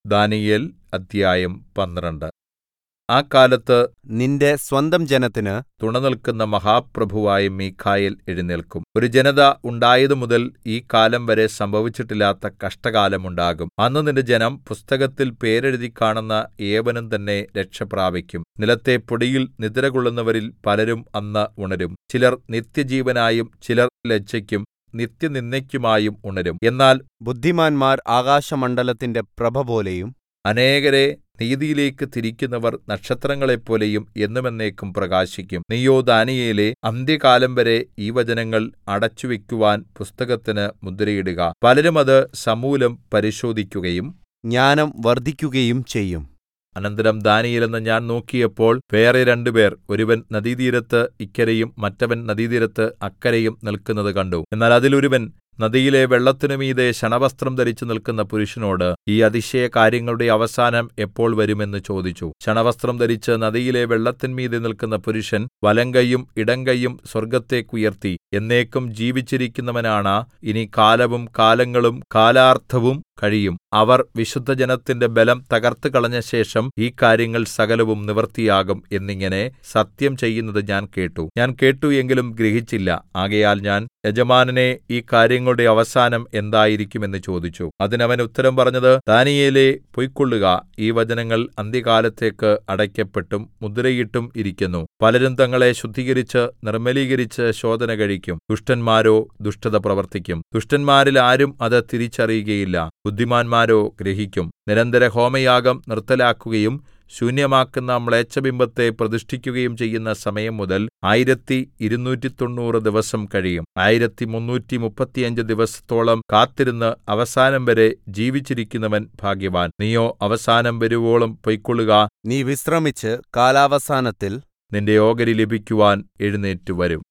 ദാനീയേൽ അദ്ധ്യായം പന്ത്രണ്ട് ആ കാലത്ത് നിന്റെ സ്വന്തം ജനത്തിന് തുണനില്ക്കുന്ന മഹാപ്രഭുവായ മീഖായേൽ എഴുന്നേല്ക്കും ഒരു ജനത ഉണ്ടായതുമുതൽ ഈ കാലം വരെ സംഭവിച്ചിട്ടില്ലാത്ത കഷ്ടകാലം ഉണ്ടാകും അന്ന് നിന്റെ ജനം പുസ്തകത്തിൽ പേരെഴുതി കാണുന്ന ഏവനും തന്നെ രക്ഷ പ്രാപിക്കും നിലത്തെ പൊടിയിൽ നിദ്രകൊള്ളുന്നവരിൽ പലരും അന്ന് ഉണരും ചിലർ നിത്യജീവനായും ചിലർ ലജ്ജയ്ക്കും നിത്യനിന്ദയ്ക്കുമായും ഉണരും എന്നാൽ ബുദ്ധിമാന്മാർ ആകാശമണ്ഡലത്തിന്റെ പ്രഭപോലെയും അനേകരെ നീതിയിലേക്ക് തിരിക്കുന്നവർ നക്ഷത്രങ്ങളെപ്പോലെയും എന്നും എന്നേക്കും പ്രകാശിക്കും നീയോ ദാനീയേലേ അന്ത്യകാലം വരെ ഈ വചനങ്ങൾ അടച്ചുവെക്കുവാൻ പുസ്തകത്തിന് മുദ്രയിടുക പലരും അത് സമൂലം പരിശോധിക്കുകയും ജ്ഞാനം വർദ്ധിക്കുകയും ചെയ്യും അനന്തരം ദാനീയേൽ എന്ന് ഞാൻ നോക്കിയപ്പോൾ വേറെ രണ്ടുപേർ ഒരുവൻ നദീതീരത്ത് ഇക്കരെയും മറ്റവൻ നദീതീരത്ത് അക്കരെയും നിൽക്കുന്നത് കണ്ടു എന്നാൽ അതിലൊരുവൻ നദിയിലെ വെള്ളത്തിനു മീതെ ശണവസ്ത്രം ധരിച്ചു നിൽക്കുന്ന പുരുഷനോട് ഈ അതിശയ കാര്യങ്ങളുടെ അവസാനം എപ്പോൾ വരുമെന്ന് ചോദിച്ചു ശണവസ്ത്രം ധരിച്ച് നദിയിലെ വെള്ളത്തിന്മീതെ നിൽക്കുന്ന പുരുഷൻ വലങ്കൈയും ഇടങ്കൈയും സ്വർഗ്ഗത്തേക്കുയർത്തി എന്നേക്കും ജീവിച്ചിരിക്കുന്നവനാണ് ഇനി കാലവും കാലങ്ങളും കാലാർത്ഥവും കഴിയും അവർ വിശുദ്ധജനത്തിന്റെ ബലം തകർത്ത് കളഞ്ഞ ശേഷം ഈ കാര്യങ്ങൾ സകലവും നിവൃത്തിയാകും എന്നിങ്ങനെ സത്യം ചെയ്യുന്നത് ഞാൻ കേട്ടു ഞാൻ കേട്ടു എങ്കിലും ഗ്രഹിച്ചില്ല ആകയാൽ ഞാൻ യജമാനനെ ഈ കാര്യങ്ങളുടെ അവസാനം എന്തായിരിക്കും എന്ന് ചോദിച്ചു അതിന് അവൻ ഉത്തരം പറഞ്ഞത് ദാനിയേലേ പൊയ്ക്കൊള്ളുക ഈ വചനങ്ങൾ അന്ത്യകാലത്തേക്ക് അടയ്ക്കപ്പെട്ടും മുദ്രയിട്ടും ഇരിക്കുന്നു പലരും തങ്ങളെ ശുദ്ധീകരിച്ച് നിർമ്മലീകരിച്ച് ശോധന കഴിക്കും ദുഷ്ടന്മാരോ ദുഷ്ടത പ്രവർത്തിക്കും ദുഷ്ടന്മാരിൽ ആരും അത് തിരിച്ചറിയുകയില്ല ബുദ്ധിമാന്മാരോ ഗ്രഹിക്കും നിരന്തര ഹോമയാഗം നിർത്തലാക്കുകയും ശൂന്യമാക്കുന്ന മ്ലേച്ഛബിംബത്തെ പ്രതിഷ്ഠിക്കുകയും ചെയ്യുന്ന സമയം മുതൽ ആയിരത്തി ഇരുന്നൂറ്റി തൊണ്ണൂറ് ദിവസം കഴിയും ആയിരത്തി മുന്നൂറ്റി മുപ്പത്തിയഞ്ച് ദിവസത്തോളം കാത്തിരുന്ന് അവസാനം വരെ ജീവിച്ചിരിക്കുന്നവൻ ഭാഗ്യവാൻ നീയോ അവസാനം വരുവോളം പൊയ്ക്കൊള്ളുക നീ വിശ്രമിച്ച് കാലാവസാനത്തിൽ നിന്റെ ഓഹരി ലഭിക്കുവാൻ എഴുന്നേറ്റ് വരും